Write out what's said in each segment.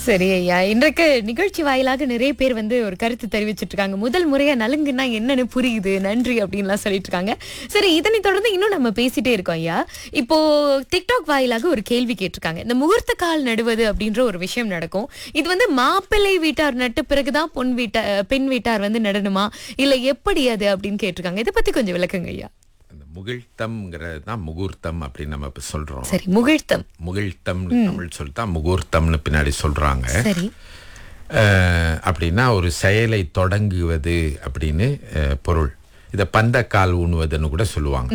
சரி ஐயா இன்றைக்கு நிகழ்ச்சி வாயிலாக நிறைய பேர் வந்து ஒரு கருத்து தெரிவிச்சிட்டு இருக்காங்க முதல் முறையா நலுங்குன்னா என்னன்னு புரியுது நன்றி அப்படின்லாம் சொல்லிட்டு இருக்காங்க சரி இதனை தொடர்ந்து இன்னும் நம்ம பேசிட்டே இருக்கோம் ஐயா இப்போ டிக்டாக் வாயிலாக ஒரு கேள்வி கேட்டிருக்காங்க இந்த முகூர்த்த கால் நடுவது அப்படின்ற ஒரு விஷயம் நடக்கும் இது வந்து மாப்பிள்ளை வீட்டார் நட்டு பிறகுதான் பொன் வீட்டார் பெண் வீட்டார் வந்து நடணுமா இல்ல எப்படி அது அப்படின்னு கேட்டிருக்காங்க இதை பத்தி கொஞ்சம் விளக்குங்க ஐயா அந்த முகிழ்த்தம்ங்கிறது தான் முகூர்த்தம் அப்படின்னு நம்ம இப்போ சொல்றோம் சரி முகிழ்த்தம் முகிழ்த்தம்னு தமிழ் சொல்லிட்டா முகூர்த்தம்னு பின்னாடி சொல்றாங்க சரி அஹ், அப்படின்னா ஒரு செயலை தொடங்குவது அப்படின்னு அஹ், பொருள் இதை பந்தக்கால் ஊணுவதுன்னு கூட சொல்லுவாங்க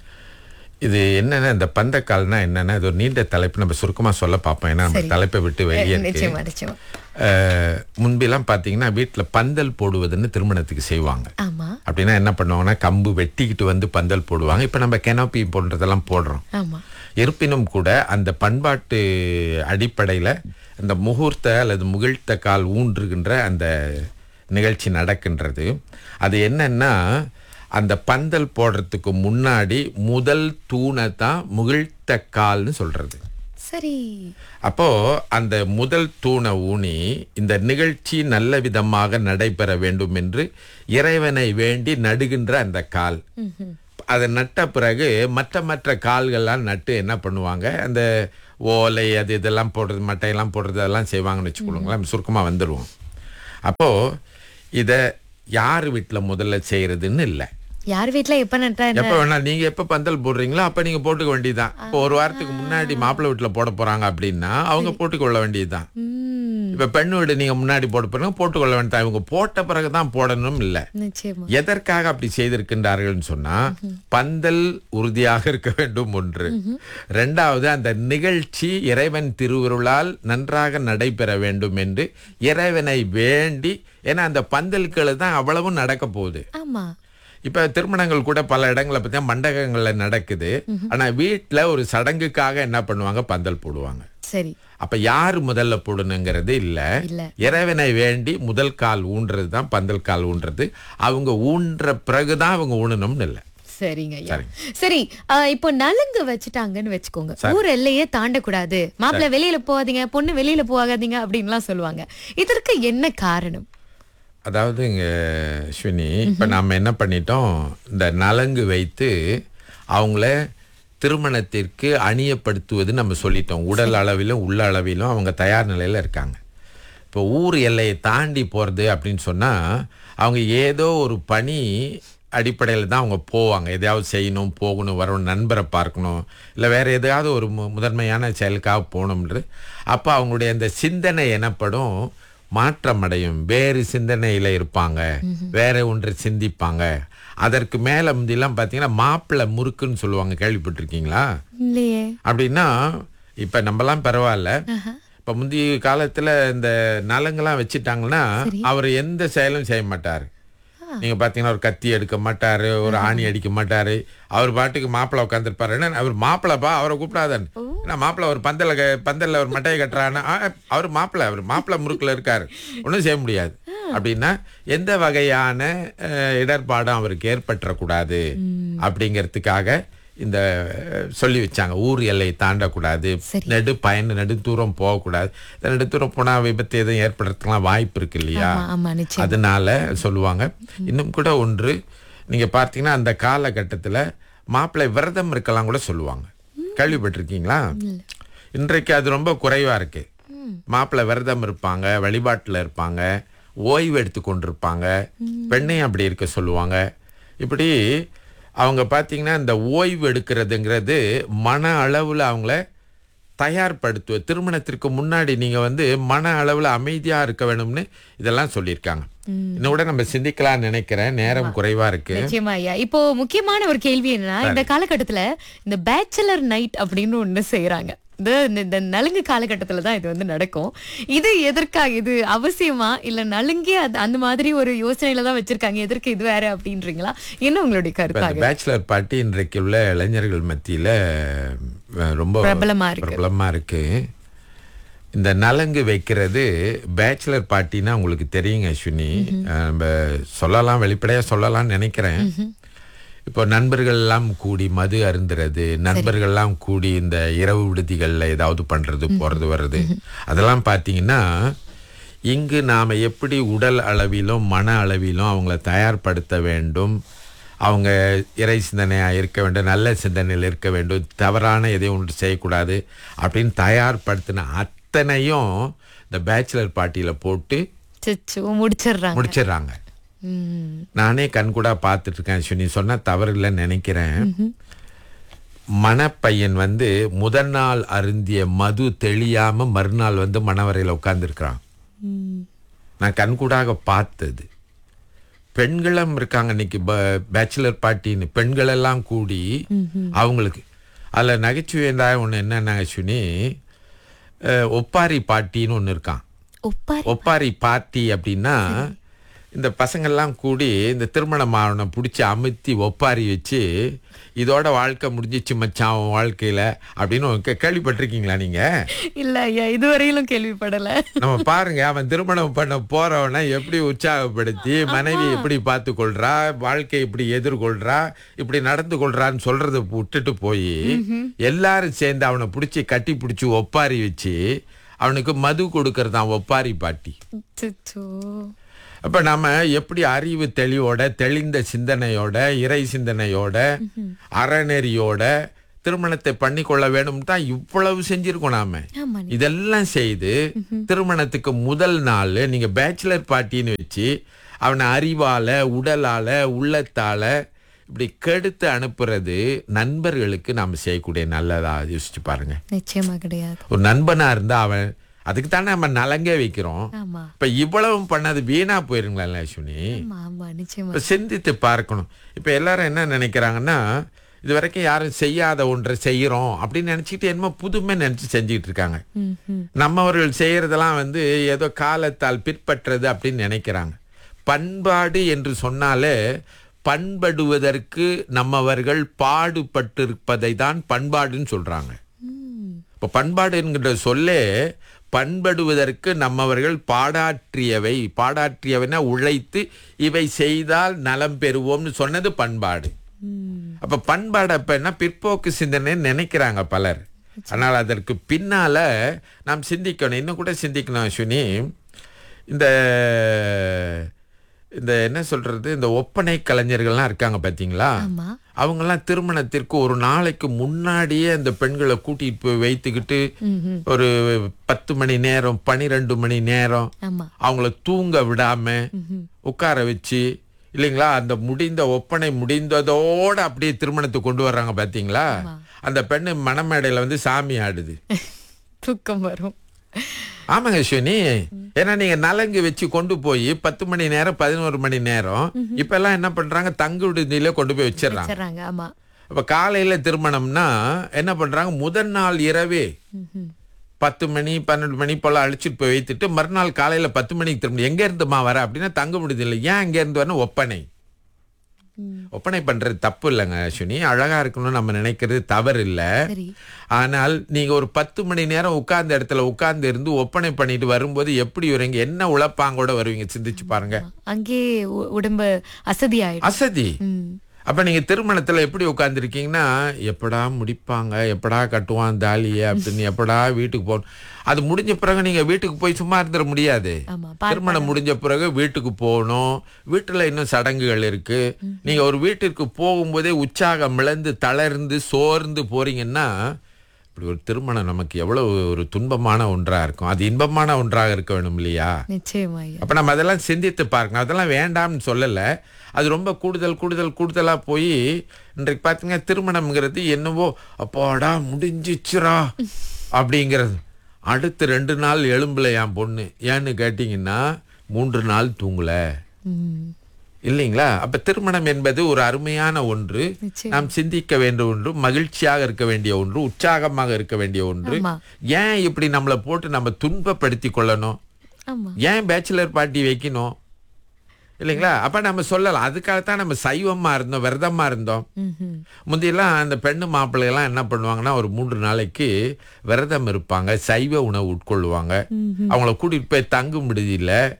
இது என்னன்னா இந்த பந்தக்கால்னா என்னன்னா இது ஒரு நீண்ட தலைப்பு நம்ம சுருக்கமா சொல்ல பார்ப்போம் ஏன்னா நம்ம தலைப்பை விட்டு வெளியே இருக்கு நிச்சயமா நிச்சயமா அஹ், முன்பெல்லாம் பார்த்தீங்கன்னா வீட்டில் பந்தல் போடுவதுன்னு திருமணத்துக்கு செய்வாங்க ஆமா அப்படின்னா என்ன பண்ணுவாங்கன்னா கம்பு வெட்டிக்கிட்டு வந்து பந்தல் போடுவாங்க இப்போ நம்ம கெனோப்பி போன்றதெல்லாம் போடுறோம் ஆமா இருப்பினும் கூட அந்த பண்பாட்டு அடிப்படையில் அந்த முகூர்த்த அல்லது முகிழ்த்த கால் ஊன்றுகின்ற அந்த நிகழ்ச்சி நடக்கின்றது அது என்னன்னா அந்த பந்தல் போடுறதுக்கு முன்னாடி முதல் தூணை தான் முகிழ்த்த கால்னு சொல்றது சரி அப்போ அந்த முதல் தூணை ஊனி இந்த நிகழ்ச்சி நல்ல விதமாக நடைபெற வேண்டும் என்று இறைவனை வேண்டி நடுகின்ற அந்த கால் அதை நட்ட பிறகு மற்ற மற்ற கால்கள்லாம் நட்டு என்ன பண்ணுவாங்க அந்த ஓலை அது இதெல்லாம் போடுறது மட்டையெல்லாம் போடுறது அதெல்லாம் செய்வாங்கன்னு வச்சுக்கொள்ளுங்களேன் சுருக்கமாக வந்துடுவோம் அப்போ இதை யார் வீட்டில் முதல்ல செய்யறதுன்னு இல்லை யார் வீட்ல எப்ப நட்டா என்ன எப்ப வேணா நீங்க எப்ப பந்தல் போடுறீங்களோ அப்ப நீங்க போட்டுக்க வேண்டியதுதான் இப்போ ஒரு வாரத்துக்கு முன்னாடி மாப்பிள்ளை வீட்டுல போட போறாங்க அப்படின்னா அவங்க போட்டுக்கொள்ள வேண்டியதுதான் ம், இப்ப பெண் வீடு நீங்க முன்னாடி போட போறீங்க போட்டுக்கொள்ள வேண்டியதான் இவங்க போட்ட பிறகுதான் போடணும் இல்ல நிச்சயமா எதற்காக அப்படி செய்திருக்கின்றார்கள்னு சொன்னா பந்தல் உறுதியாக இருக்க வேண்டும் ஒன்று ரெண்டாவது அந்த நிகழ்ச்சி இறைவன் திருவுருளால் நன்றாக நடைபெற வேண்டும் என்று இறைவனை வேண்டி ஏன்னா அந்த பந்தல்கள் தான் அவ்வளவும் நடக்க போகுது ஆமா இப்ப திருமணங்கள் கூட பல இடங்களை பத்தி மண்டபங்கள்ல நடக்குது ஆனா வீட்ல ஒரு சடங்குக்காக என்ன பண்ணுவாங்க பந்தல் போடுவாங்க சரி அப்ப யாரு முதல்ல போடணுங்கிறது இல்ல இல்ல. இறைவனை வேண்டி முதல் கால் ஊன்றது தான் பந்தல் கால் ஊன்றது அவங்க ஊன்ற பிறகுதான் அவங்க ஊனணும்னு இல்லை சரிங்க ஐயா சரி ஆ, இப்போ நலுங்கு வச்சுட்டாங்கன்னு வச்சுக்கோங்க ஊர் எல்லையே தாண்டக்கூடாது மாப்பிள்ளை வெளியில போகாதீங்க பொண்ணு வெளியில போகாதீங்க அப்படின்லாம் சொல்லுவாங்க இதற்கு என்ன காரணம் அதாவது இங்க அஸ்வினி இப்ப நாம என்ன பண்ணிட்டோம் இந்த நலங்கு வைத்து அவங்கள திருமணத்திற்கு அணியப்படுத்துவது நம்ம சொல்லிட்டோம் உடல் அளவிலும் உள்ள அளவிலும் அவங்க தயார் நிலையில இருக்காங்க இப்போ ஊர் எல்லையை தாண்டி போகிறது அப்படின்னு சொன்னால் அவங்க ஏதோ ஒரு பணி அடிப்படையில் தான் அவங்க போவாங்க எதையாவது செய்யணும் போகணும் வரணும் நண்பரை பார்க்கணும் இல்லை வேறு எதையாவது ஒரு மு முதன்மையான செயலுக்காக போகணும்ன்றது அப்போ அவங்களுடைய அந்த சிந்தனை எனப்படும் மாற்றம் அடையும் வேறு சிந்தனையில் இருப்பாங்க வேற ஒன்று சிந்திப்பாங்க அதற்கு மேலே முந்திலாம் பார்த்தீங்கன்னா மாப்பிள்ளை முறுக்குன்னு சொல்லுவாங்க கேள்விப்பட்டிருக்கீங்களா இல்லையே அப்படின்னா இப்ப நம்மலாம் பரவாயில்ல இப்ப முந்தைய காலத்துல இந்த நலங்கெல்லாம் வச்சுட்டாங்கன்னா அவர் எந்த செயலும் செய்ய மாட்டாரு நீங்க பாத்தீங்கன்னா ஒரு கத்தி எடுக்க மாட்டாரு ஒரு ஆணி அடிக்க மாட்டாரு அவர் பாட்டுக்கு மாப்பிள்ளை உட்காந்துருப்பாரு என்ன அவர் மாப்பிள்ளைப்பா அவரை கூப்பிடாதன் ஏன்னா மாப்பிள்ளை ஒரு பந்தல க- பந்தல்ல ஒரு மட்டையை கட்டுறான்னா ஆ, அவர் மாப்பிள்ளை அவர் மாப்பிள்ளை முறுக்குல இருக்காரு ஒன்றும் செய்ய முடியாது அப்படின்னா எந்த வகையான அஹ், இடர்பாடும் அவருக்கு ஏற்பட்டுறக்கூடாது அப்படிங்கிறதுக்காக இந்த அஹ், சொல்லி வச்சாங்க ஊர் எல்லை தாண்டக்கூடாது சரி. நெடு பயண நெடு தூரம் போகக்கூடாது இந்த நெடு தூரம் போனா விபத்து எதுவும் ஏற்படுறதுக்கெல்லாம் வாய்ப்பு இருக்கு இல்லையா ஆமா ஆமா நிச்சயம் அதனால சொல்லுவாங்க இன்னும் கூட ஒன்று நீங்க பார்த்தீங்கன்னா அந்த காலகட்டத்துல மாப்பிள்ளை விரதம் இருக்கலாம் கூட சொல்லுவாங்க கேள்விப்பட்டிருக்கீங்களா இன்றைக்கு அது ரொம்ப குறைவா இருக்கு மாப்பிள்ளை விரதம் இருப்பாங்க வழிபாட்டுல இருப்பாங்க ஓய்வு எடுத்து கொண்டிருப்பாங்க பெண்ணையும் அப்படி இருக்க சொல்லுவாங்க இப்படி அவங்க பார்த்தீங்கன்னா இந்த ஓய்வு எடுக்கிறதுங்கிறது மன அளவுல அவங்கள தயார்படுத்துவ திருமணத்திற்கு முன்னாடி நீங்க வந்து மன அளவுல அமைதியா இருக்க வேணும்னு இதெல்லாம் சொல்லியிருக்காங்க இன்னும் கூட நம்ம சிந்திக்கலாம்னு நினைக்கிறேன் நேரம் குறைவா இருக்கு நிச்சயமா ஐயா இப்போ முக்கியமான ஒரு கேள்வி என்னன்னா இந்த காலகட்டத்துல இந்த பேச்சுலர் நைட் அப்படின்னு ஒண்ணு செய்யறாங்க இது இந்த- இந்த நலுங்கு காலகட்டத்துல தான் இது வந்து நடக்கும் இது எதற்காக இது அவசியமா இல்ல நலுங்கே அது அந்த மாதிரி ஒரு யோசனையில தான் வச்சிருக்காங்க எதற்கு இது வேற அப்படின்றீங்களா என்ன உங்களுடைய இப்ப கருத்தாக அந்த பேச்சுலர் பார்ட்டி இன்றைக்கு உள்ள இளைஞர்கள் மத்தியில அஹ், ரொம்ப பிரபலமா இருக்கு. பிரபலமா இருக்கு இந்த நலங்கு வைக்கிறது பேச்சுலர் பார்ட்டினா உங்களுக்கு தெரியுங்க அஸ்வினி அஹ், நம்ம சொல்லலாம் வெளிப்படையா சொல்லலாம்னு நினைக்கிறேன் இப்போ நண்பர்கள் எல்லாம் கூடி மது அருந்துறது நண்பர்கள் எல்லாம் கூடி இந்த இரவு விடுதிகள்ல ஏதாவது பண்றது போறது வர்றது அதெல்லாம் பார்த்தீங்கன்னா இங்கு நாம எப்படி உடல் அளவிலும் மன அளவிலும் அவங்கள தயார்படுத்த வேண்டும் அவங்க இறை சிந்தனையாக இருக்க வேண்டும் நல்ல சிந்தனையில் இருக்க வேண்டும் தவறான எதையும் ஒன்று செய்யக்கூடாது அப்படின்னு தயார்படுத்தின அத்தனையும் இந்த பேச்சுலர் பார்ட்டியில் போட்டு சச்சோ முடிச்சிடுறாங்க முடிச்சிடுறாங்க ம். நானே கண்கூடா பார்த்துட்டு இருக்கேன் அஸ்வினி சொன்னா தவறு இல்லைன்னு நினைக்கிறேன் மணப்பையன் வந்து முதல் நாள் அருந்திய மது தெளியாம மறுநாள் வந்து மணவரையில் உட்கார்ந்துருக்கிறான் ம். நான் கண்கூடாக பார்த்தது பெண்களும் இருக்காங்க இன்னைக்கு பேச்சுலர் பார்ட்டின்னு பெண்கள் எல்லாம் கூடி அவங்களுக்கு அதில் நகைச்சுவை ஒன்று என்னென்ன அஸ்வினி அஹ், ஒப்பாரி பார்ட்டின்னு ஒன்று இருக்கான் ஒப்பாரி ஒப்பாரி பார்ட்டி அப்படின்னா இந்த பசங்கள்லாம் கூடி இந்த திருமண மாவனை பிடிச்சி அமுத்தி ஒப்பாரி வச்சு இதோட வாழ்க்கை முடிஞ்சிச்சு மச்சான் உன் வாழ்க்கையில அப்படின்னு ஒரு கே- கேள்விப்பட்டிருக்கீங்களா நீங்க இல்ல ஐயா இதுவரையிலும் கேள்விப்படல நம்ம பாருங்க அவன் திருமணம் பண்ண போறவனை எப்படி உற்சாகப்படுத்தி மனைவி எப்படி பார்த்து கொள்றா வாழ்க்கை இப்படி எதிர்கொள்றா இப்படி நடந்து கொள்றான்னு சொல்றத விட்டுட்டு போய் எல்லாரும் சேர்ந்து அவனை பிடிச்சி கட்டி பிடிச்சி ஒப்பாரி வச்சு அவனுக்கு மது கொடுக்கறதான் ஒப்பாரி பாட்டி சச்சோ அப்ப நாம எப்படி அறிவு தெளிவோட தெளிந்த சிந்தனையோட இறை சிந்தனையோட அறநெறியோட திருமணத்தை பண்ணி கொள்ள வேணும் தான் இவ்வளவு செஞ்சிருக்கோம் நாம ஆமா இதெல்லாம் செய்து திருமணத்துக்கு முதல் நாள் நீங்க பேச்சுலர் பார்ட்டின்னு வச்சு அவனை அறிவால உடலால உள்ளத்தால இப்படி கெடுத்து அனுப்புறது நண்பர்களுக்கு நாம செய்யக்கூடிய நல்லதா யோசிச்சு பாருங்க நிச்சயமா கிடையாது ஒரு நண்பனா இருந்தா அவன் அதுக்கு தானே நம்ம நலங்கே வைக்கிறோம் ஆமா இப்ப இவ்வளவு பண்ணது வீணா போயிருங்களா அஸ்வினி ஆமா ஆமா நிச்சயமா இப்ப சிந்தித்து பார்க்கணும் இப்ப எல்லாரும் என்ன நினைக்கிறாங்கன்னா இது வரைக்கும் யாரும் செய்யாத ஒன்றை செய்யறோம் அப்படின்னு நினைச்சிட்டு என்னமோ புதுமை நினைச்சு செஞ்சுட்டு இருக்காங்க ம், ம். நம்மவர்கள் செய்யறதெல்லாம் வந்து ஏதோ காலத்தால் பிற்பற்றது அப்படின்னு நினைக்கிறாங்க பண்பாடு என்று சொன்னாலே பண்படுவதற்கு நம்மவர்கள் பாடுபட்டிருப்பதை தான் பண்பாடுன்னு சொல்றாங்க ம். இப்போ பண்பாடு என்கின்ற சொல்லே பண்படுவதற்கு நம்மவர்கள் பாடாற்றியவை பாடாற்றியவைனா உழைத்து இவை செய்தால் நலம் பெறுவோம்னு சொன்னது பண்பாடு ம். அப்ப பண்பாடு அப்ப என்ன பிற்போக்கு சிந்தனை நினைக்கிறாங்க பலர் ஆனால் அதற்கு பின்னால நாம் சிந்திக்கணும் இன்னும் கூட சிந்திக்கணும் அஸ்வினி இந்த இந்த என்ன சொல்றது இந்த ஒப்பனை கலைஞர்கள்லாம் இருக்காங்க பாத்தீங்களா ஆமா அவங்கெல்லாம் திருமணத்திற்கு ஒரு நாளைக்கு முன்னாடியே அந்த பெண்களை கூட்டிட்டு போய் வைத்துக்கிட்டு ம், ம். ஒரு பத்து மணி நேரம் பனிரெண்டு மணி நேரம் ஆமா அவங்கள தூங்க விடாம ம்ஹும். உட்கார வச்சு இல்லைங்களா அந்த முடிந்த ஒப்பனை முடிந்ததோட அப்படியே திருமணத்தை கொண்டு வர்றாங்க பாத்தீங்களா அந்த பெண்ணு மணமேடையில வந்து சாமி ஆடுது தூக்கம் வரும் ஆமாங்க அஸ்வினி ஏன்னா நீங்க நலங்கு வச்சு கொண்டு போய் பத்து மணி நேரம் பதினோரு மணி நேரம் இப்ப எல்லாம் என்ன பண்றாங்க தங்கு விடுதியில கொண்டு போய் வச்சிடறாங்க வச்சிடறாங்க ஆமா அப்ப காலையில திருமணம்னா என்ன பண்றாங்க முதல் நாள் இரவே ம்ஹும். பத்து மணி பன்னெண்டு மணி போல அழைச்சிட்டு போய் வைத்துட்டு மறுநாள் காலையில பத்து மணிக்கு திரும்ப எங்க இருந்துமா வர அப்படின்னா தங்க முடியுது ஏன் எங்க இருந்து வரணும் ஒப்பனை ம். ஒப்பனை பண்றது தப்பு இல்லைங்க அஸ்வினி அழகா இருக்கணும்னு நம்ம நினைக்கிறது தவறு இல்ல சரி ஆனால் நீங்க ஒரு பத்து மணி நேரம் உட்கார்ந்த இடத்துல உட்கார்ந்து இருந்து ஒப்பனை பண்ணிட்டு வரும்போது எப்படி வருவீங்க என்ன உழைப்பாங்கோட வருவீங்க சிந்திச்சு பாருங்க அங்கே உ- உடம்பு அசதி ஆயிடும் அசதி ம். அப்ப நீங்க திருமணத்துல எப்படி உட்கார்ந்துருக்கீங்கன்னா எப்படா முடிப்பாங்க எப்படா கட்டுவான் தாலிய அப்படின்னு எப்படா வீட்டுக்கு போகணும் அது முடிஞ்ச பிறகு நீங்க வீட்டுக்கு போய் சும்மா இருந்துட முடியாது ஆமா பார் திருமணம் முடிஞ்ச பிறகு வீட்டுக்கு போகணும் வீட்டுல இன்னும் சடங்குகள் இருக்கு நீங்க ஒரு வீட்டிற்கு போகும்போதே உற்சாகம் இழந்து தளர்ந்து சோர்ந்து போறீங்கன்னா இப்படி ஒரு திருமணம் நமக்கு எவ்வளவு ஒரு துன்பமான ஒன்றா இருக்கும் அது இன்பமான ஒன்றாக இருக்க வேணும் இல்லையா நிச்சயமா ஐயா அப்ப நம்ம அதெல்லாம் சிந்தித்து பார்க்கணும் அதெல்லாம் வேண்டாம்னு சொல்லல அது ரொம்ப கூடுதல் கூடுதல் கூடுதலா போய் இன்றைக்கு பார்த்தீங்கன்னா திருமணம்ங்கிறது என்னவோ அப்பாடா முடிஞ்சிச்சுரா அப்படிங்கிறது அடுத்து ரெண்டு நாள் எலும்புல என் பொண்ணு ஏன்னு கேட்டிங்கன்னா மூன்று நாள் தூங்கல ம். இல்லைங்களா அப்ப திருமணம் என்பது ஒரு அருமையான ஒன்று நிச்சயம் நாம் சிந்திக்க வேண்டிய ஒன்று மகிழ்ச்சியாக இருக்க வேண்டிய ஒன்று உற்சாகமாக இருக்க வேண்டிய ஒன்று ஆமா ஏன் இப்படி நம்மளை போட்டு நம்ம துன்பப்படுத்தி கொள்ளணும் ஆமா ஏன் பேச்சுலர் பார்ட்டி வைக்கணும் இல்லைங்களா அப்ப நம்ம சொல்லலாம் அதுக்காகத்தான் நம்ம சைவமா இருந்தோம் விரதமா இருந்தோம் ம்ஹும். முந்தியெல்லாம் அந்த பெண்ணு மாப்பிள்ளைகள்லாம் என்ன பண்ணுவாங்கன்னா ஒரு மூன்று நாளைக்கு விரதம் இருப்பாங்க சைவ உணவு உட்கொள்ளுவாங்க ம்ஹும். அவங்கள கூட்டிட்டு போய் தங்கும் விடுதியில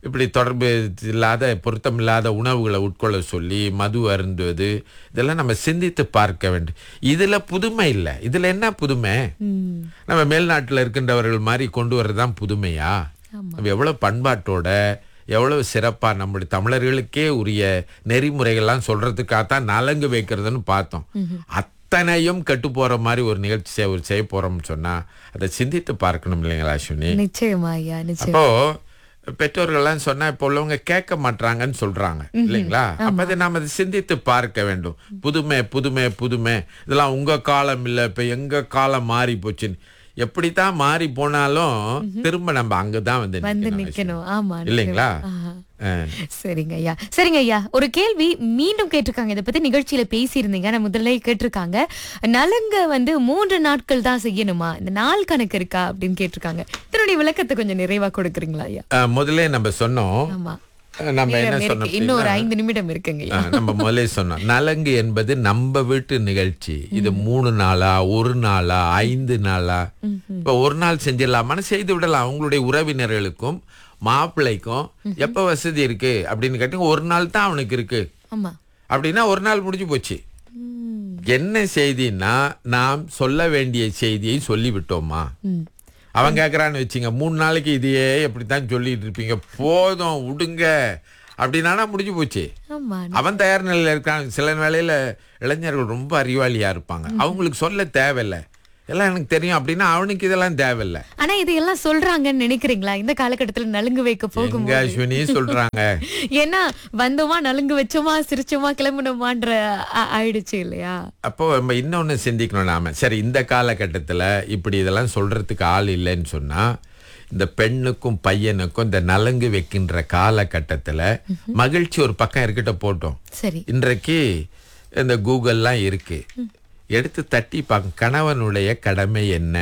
இப்படி தொடர்பு இல்லாத பொருத்தமில்லாத உணவுகளை உட்கொள்ள சொல்லி மது அருந்துவது இதெல்லாம் நம்ம சிந்தித்து பார்க்க வேண்டும் இதுல புதுமை இல்லை இதுல என்ன புதுமை நம்ம மேல்நாட்டில் இருக்கின்றவர்கள் மாதிரி கொண்டு வர்றதுதான் புதுமையா நம்ம எவ்வளவு பண்பாட்டோட எவ்வளவு சிறப்பா நம்முடைய தமிழர்களுக்கே உரிய நெறிமுறைகள்லாம் சொல்றதுக்காகத்தான் நலங்கு வைக்கிறதுன்னு பார்த்தோம் அத்தனையும் கெட்டு போற மாதிரி ஒரு நிகழ்ச்சி செய்ய ஒரு செய்ய போறோம்னு சொன்னா அதை சிந்தித்து பார்க்கணும் இல்லைங்களா அஸ்வினி நிச்சயமா ஐயா நிச்சயம் அப்போ பெற்றோர்கள்லாம் சொன்னா இப்போ உள்ளவங்க கேட்க மாட்டாங்கன்னு சொல்றாங்க இல்லைங்களா அப்ப அதை நாம அதை சிந்தித்து பார்க்க வேண்டும் புதுமை புதுமை புதுமை இதெல்லாம் உங்க காலம் இல்ல இப்ப எங்க காலம் மாறி போச்சுன்னு எப்படித்தான் மாறி போனாலும் திரும்ப நம்ம அங்கதான் வந்து வந்து நிக்கணும் நிக்கணும் ஆமா நிச்சயம். இல்லைங்களா ஆஹா. ஆ. சரிங்க ஐயா சரிங்க ஐயா ஒரு கேள்வி மீண்டும் கேட்டிருக்காங்க இதை பத்தி நிகழ்ச்சியில பேசியிருந்தீங்க நான் முதல்ல கேட்டிருக்காங்க நலங்க வந்து மூன்று நாட்கள் தான் செய்யணுமா இந்த நாள் கணக்கு இருக்கா அப்படின்னு கேட்டிருக்காங்க இதனுடைய விளக்கத்தை கொஞ்சம் நிறைவா கொடுக்குறீங்களா ஐயா ஆ, முதல்ல நம்ம சொன்னோம் ஆமா நம்ம என்ன நேரம் சொன்னோம் இருக்கு. இன்னும் ஒரு ஐந்து நிமிடம் இருக்குங்க ஐயா ஆ, நம்ம முதல்ல சொன்னோம் நலங்கு என்பது நம்ம வீட்டு நிகழ்ச்சி இது மூணு நாளா ஒரு நாளா ஐந்து நாளா இப்ப ஒரு நாள் செஞ்சிடலாமான்னு செய்து விடலாம் அவங்களுடைய உறவினர்களுக்கும் மாப்பிள்ளைக்கும் எப்ப வசதி இருக்கு அப்படின்னு கேட்டீங்க ஒரு நாள் தான் அவனுக்கு இருக்கு ஆமா அப்படின்னா ஒரு நாள் முடிஞ்சு போச்சு ம். என்ன செய்தின்னா நாம் சொல்ல வேண்டிய செய்தியை சொல்லிவிட்டோமா ம். அவன் கேட்கறான்னு வச்சுங்க மூணு நாளைக்கு இதையே எப்படித்தான் சொல்லிட்டு இருப்பீங்க போதும் விடுங்க அப்படின்னா முடிஞ்சு போச்சு ஆமா அவன் தயார் நிலையில இருக்கான் சில வேளையில இளைஞர்கள் ரொம்ப அறிவாளியா இருப்பாங்க அவங்களுக்கு சொல்ல தேவையில்லை எல்லாம் எனக்கு தெரியும் அப்படின்னா அவனுக்கு இதெல்லாம் தேவையில்லை ஆனா இதெல்லாம் சொல்றாங்கன்னு நினைக்கிறீங்களா இந்த காலகட்டத்துல நலுங்கு வைக்க போகும் எங்க அஸ்வினி சொல்றாங்க ஏன்னா வந்தோமா நலுங்கு வச்சோமா சிரிச்சோமா கிளம்பணுமான்ற ஆ- ஆயிடுச்சு இல்லையா அப்போ நம்ம இன்னொன்னு சிந்திக்கணும் நாம சரி இந்த காலகட்டத்துல இப்படி இதெல்லாம் சொல்றதுக்கு ஆள் இல்லைன்னு சொன்னா இந்த பெண்ணுக்கும் பையனுக்கும் இந்த நலங்கு வைக்கின்ற காலகட்டத்துல மகிழ்ச்சி ஒரு பக்கம் இருக்கட்டும் போட்டோம் சரி இன்றைக்கு இந்த கூகுள்லாம் இருக்கு எடுத்து தட்டி பார்க்க கணவனுடைய கடமை என்ன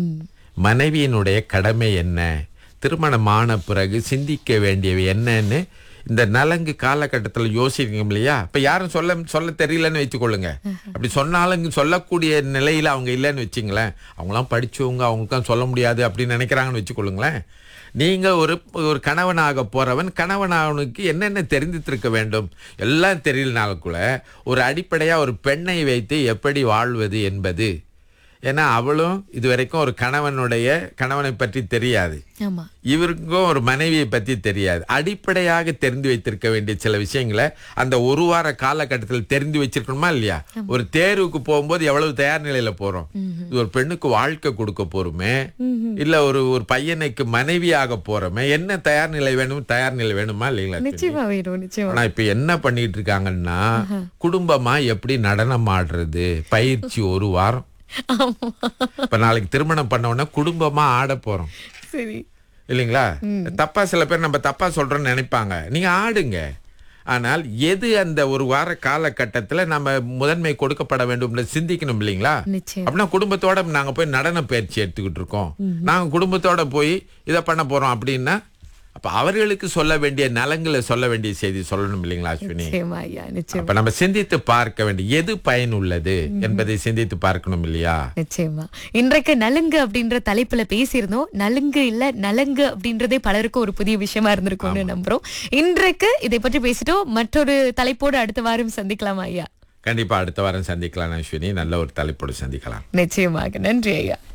மனைவியினுடைய கடமை என்ன திருமணமான பிறகு சிந்திக்க வேண்டியவை என்னன்னு இந்த நலங்கு காலகட்டத்தில் யோசிக்கிறீங்க இல்லையா இப்ப யாரும் சொல்ல சொல்ல தெரியலன்னு வச்சுக்கொள்ளுங்க அப்படி சொன்னாலும் சொல்லக்கூடிய நிலையில அவங்க இல்லைன்னு வச்சுங்களேன் அவங்களாம் படிச்சவங்க அவங்களுக்கும் சொல்ல முடியாது அப்படின்னு நினைக்கிறாங்கன்னு வச்சுக்கொள்ளுங்களேன் நீங்க ஒரு ஒரு கணவனாக போறவன் கணவனாவனுக்கு என்னென்ன தெரிந்திருக்க வேண்டும் எல்லாம் தெரியலனாலும் கூட ஒரு அடிப்படையா ஒரு பெண்ணை வைத்து எப்படி வாழ்வது என்பது ஏன்னா அவளும் இதுவரைக்கும் ஒரு கணவனுடைய கணவனை பற்றி தெரியாது ஆமா இவருக்கும் ஒரு மனைவியை பற்றி தெரியாது அடிப்படையாக தெரிந்து வைத்திருக்க வேண்டிய சில விஷயங்களை அந்த ஒரு வார காலகட்டத்தில் தெரிந்து வச்சிருக்கணுமா இல்லையா ஒரு தேர்வுக்கு போகும்போது எவ்வளவு தயார் நிலையில போறோம் இது ஒரு பெண்ணுக்கு வாழ்க்கை கொடுக்க போறோமே இல்ல ஒரு ஒரு பையனுக்கு மனைவியாக போறோமே என்ன தயார் நிலை வேணும் தயார் நிலை வேணுமா இல்லைங்களா நிச்சயமா வேணும் நிச்சயமா ஆனா இப்ப என்ன பண்ணிட்டு இருக்காங்கன்னா குடும்பமா எப்படி நடனம் ஆடுறது பயிற்சி ஒரு வாரம் ஆமா இப்ப நாளைக்கு திருமணம் பண்ண உடனே குடும்பமா ஆட போறோம் சரி இல்லைங்களா தப்பா சில பேர் நம்ம தப்பா சொல்றோம்னு நினைப்பாங்க நீங்க ஆடுங்க ஆனால் எது அந்த ஒரு வார காலகட்டத்துல நம்ம முதன்மை கொடுக்கப்பட வேண்டும் சிந்திக்கணும் இல்லைங்களா நிச்சயம் அப்படின்னா குடும்பத்தோட நாங்க போய் நடன பயிற்சி எடுத்துக்கிட்டு இருக்கோம் நாங்க குடும்பத்தோட போய் இதை பண்ண போறோம் அப்படின்னா அப்ப அவர்களுக்கு சொல்ல வேண்டிய நலங்களை சொல்ல வேண்டிய செய்தி சொல்லணும் இல்லைங்களா அஸ்வினி நிச்சயமா ஐயா நிச்சயம் அப்ப நம்ம சிந்தித்து பார்க்க வேண்டிய எது பயனுள்ளது என்பதை சிந்தித்து பார்க்கணும் இல்லையா நிச்சயமா இன்றைக்கு நலுங்கு அப்படின்ற தலைப்புல பேசியிருந்தோம் நலுங்கு இல்ல நலங்கு அப்படின்றதே பலருக்கும் ஒரு புதிய விஷயமா இருந்திருக்கும்னு நம்புறோம் இன்றைக்கு இதை பற்றி பேசிட்டோம் மற்றொரு தலைப்போடு அடுத்த வாரம் சந்திக்கலாமா ஐயா கண்டிப்பா அடுத்த வாரம் சந்திக்கலாம் அஸ்வினி நல்ல ஒரு தலைப்போடு சந்திக்கலாம் நிச்சயமாக நன்றி ஐயா